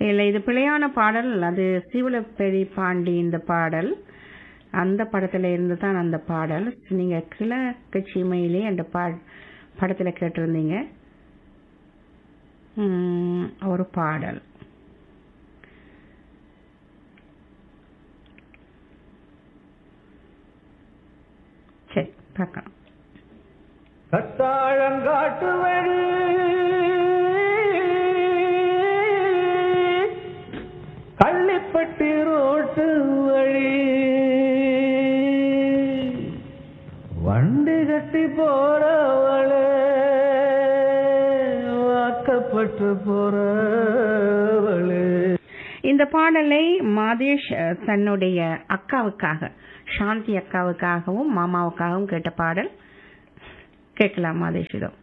இல்லை இது பிழையான பாடல் அது சீவலப்பெரி பாண்டி இந்த பாடல் அந்த படத்துல இருந்து தான் அந்த பாடல் நீங்க கிழக்கு சீமையிலே அந்த பா படத்துல கேட்டிருந்தீங்க உம், ஒரு பாடல் சரி பார்க்கலாம் கத்தாழங்காட்டு வழி கள்ளிப்பட்டி ரோட்டு வழி வண்டி கட்டி போறவளே வாக்கப்பட்டு போறவளே இந்த பாடலை மாதேஷ் அஹ், தன்னுடைய அக்காவுக்காக சாந்தி அக்காவுக்காகவும் மாமாவுக்காகவும் கேட்ட பாடல் கேட்கலாம் மாதேஷ் இதோ